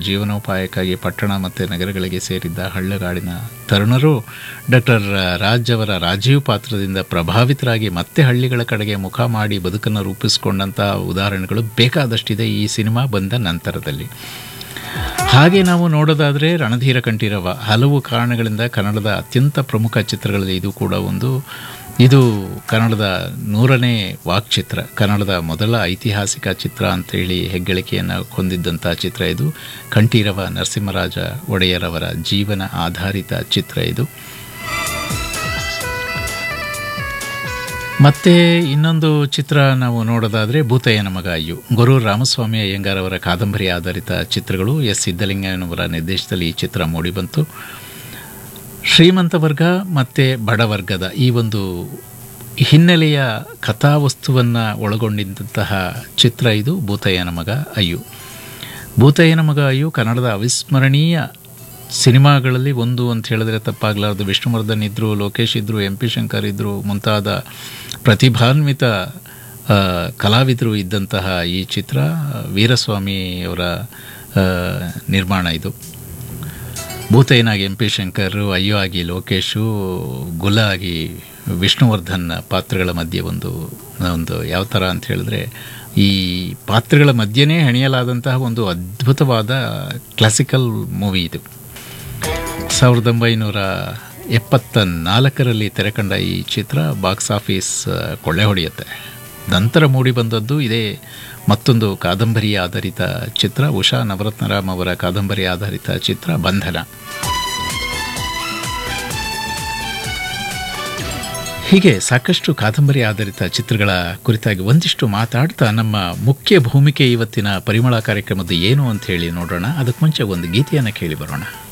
ಜೀವನೋಪಾಯಕ್ಕಾಗಿ ಪಟ್ಟಣ ಮತ್ತು ನಗರಗಳಿಗೆ ಸೇರಿದ್ದ ಹಳ್ಳಿಗಾಡಿನ ತರುಣರು ಡಾಕ್ಟರ್ ರಾಜ್ ಅವರ ರಾಜೀವ್ ಪಾತ್ರದಿಂದ ಪ್ರಭಾವಿತರಾಗಿ ಮತ್ತೆ ಹಳ್ಳಿಗಳ ಕಡೆಗೆ ಮುಖ ಮಾಡಿ ಬದುಕನ್ನು ರೂಪಿಸಿಕೊಂಡಂಥ ಉದಾಹರಣೆಗಳು ಬೇಕಾದಷ್ಟಿದೆ ಈ ಸಿನಿಮಾ ಬಂದ ನಂತರದಲ್ಲಿ ಹಾಗೆ ನಾವು ನೋಡೋದಾದರೆ ರಣಧೀರ ಕಂಠೀರವ ಹಲವು ಕಾರಣಗಳಿಂದ ಕನ್ನಡದ ಅತ್ಯಂತ ಪ್ರಮುಖ ಚಿತ್ರಗಳಲ್ಲಿ ಇದು ಕೂಡ ಒಂದು ಇದು ಕನ್ನಡದ ನೂರನೇ ವಾಕ್ಚಿತ್ರ ಕನ್ನಡದ ಮೊದಲ ಐತಿಹಾಸಿಕ ಚಿತ್ರ ಅಂತೇಳಿ ಹೆಗ್ಗಳಿಕೆಯನ್ನು ಹೊಂದಿದ್ದಂಥ ಚಿತ್ರ ಇದು ಕಂಠೀರವ ನರಸಿಂಹರಾಜ ಒಡೆಯರವರ ಜೀವನ ಆಧಾರಿತ ಚಿತ್ರ ಇದು ಮತ್ತೆ ಇನ್ನೊಂದು ಚಿತ್ರ ನಾವು ನೋಡೋದಾದರೆ ಭೂತಯ್ಯನ ಮಗ ಅಯ್ಯು ಗೊರೂರು ರಾಮಸ್ವಾಮಿ ಅಯ್ಯಂಗಾರ್ ಅವರ ಕಾದಂಬರಿ ಆಧಾರಿತ ಚಿತ್ರಗಳು ಎಸ್ ಸಿದ್ದಲಿಂಗಯ್ಯನವರ ನಿರ್ದೇಶನದಲ್ಲಿ ಈ ಚಿತ್ರ ಮೂಡಿಬಂತು ಶ್ರೀಮಂತ ವರ್ಗ ಮತ್ತು ಬಡವರ್ಗದ ಈ ಒಂದು ಹಿನ್ನೆಲೆಯ ಕಥಾವಸ್ತುವನ್ನು ಒಳಗೊಂಡಿದ್ದಂತಹ ಚಿತ್ರ ಇದು ಭೂತಯ್ಯನ ಮಗ ಅಯ್ಯು ಭೂತಯ್ಯನ ಮಗ ಅಯ್ಯು ಕನ್ನಡದ ಅವಿಸ್ಮರಣೀಯ ಸಿನಿಮಾಗಳಲ್ಲಿ ಒಂದು ಅಂತ ಹೇಳಿದ್ರೆ ತಪ್ಪಾಗಲಾರದು ವಿಷ್ಣುವರ್ಧನ್ ಇದ್ದರು ಲೋಕೇಶ್ ಇದ್ದರು ಎಂ ಪಿ ಶಂಕರ್ ಇದ್ದರು ಮುಂತಾದ ಪ್ರತಿಭಾನ್ವಿತ ಆ, ಕಲಾವಿದರು ಇದ್ದಂತಹ ಈ ಚಿತ್ರ ವೀರಸ್ವಾಮಿ ಅವರ ಆ, ನಿರ್ಮಾಣ ಇದು ಭೂತಯ್ಯನಾಗಿ ಎಂ ಪಿ ಶಂಕರ್ ಅಯ್ಯೋ ಆಗಿ ಲೋಕೇಶು ಗುಲ ಆಗಿ ವಿಷ್ಣುವರ್ಧನ್ ಪಾತ್ರಗಳ ಮಧ್ಯೆ ಒಂದು ಒಂದು ಯಾವ ಥರ ಅಂತ ಹೇಳಿದ್ರೆ ಈ ಪಾತ್ರಗಳ ಮಧ್ಯೆನೇ ಹೆಣೆಯಲಾದಂತಹ ಒಂದು ಅದ್ಭುತವಾದ ಕ್ಲಾಸಿಕಲ್ ಮೂವಿ ಇದು ಸಾವಿರದ ಒಂಬೈನೂರ ಎಪ್ಪತ್ತ ನಾಲ್ಕರಲ್ಲಿ ತೆರೆಕಂಡ ಈ ಚಿತ್ರ ಬಾಕ್ಸ್ ಆಫೀಸ್ ಆ, ಕೊಳ್ಳೆ ಹೊಡೆಯುತ್ತೆ ನಂತರ ಮೂಡಿಬಂದದ್ದು ಇದೇ ಮತ್ತೊಂದು ಕಾದಂಬರಿ ಆಧಾರಿತ ಚಿತ್ರ ಉಷಾ ನವರತ್ನರಾಮ್ ಅವರ ಕಾದಂಬರಿ ಆಧಾರಿತ ಚಿತ್ರ ಬಂಧನ ಹೀಗೆ ಸಾಕಷ್ಟು ಕಾದಂಬರಿ ಆಧಾರಿತ ಚಿತ್ರಗಳ ಕುರಿತಾಗಿ ಒಂದಿಷ್ಟು ಮಾತಾಡ್ತಾ ನಮ್ಮ ಮುಖ್ಯ ಭೂಮಿಕೆ ಇವತ್ತಿನ ಪರಿಮಳ ಕಾರ್ಯಕ್ರಮದ ಏನು ಅಂತ ಹೇಳಿ ನೋಡೋಣ ಅದಕ್ಕೆ ಮುಂಚೆ ಒಂದು ಗೀತೆಯನ್ನು ಕೇಳಿ ಬರೋಣ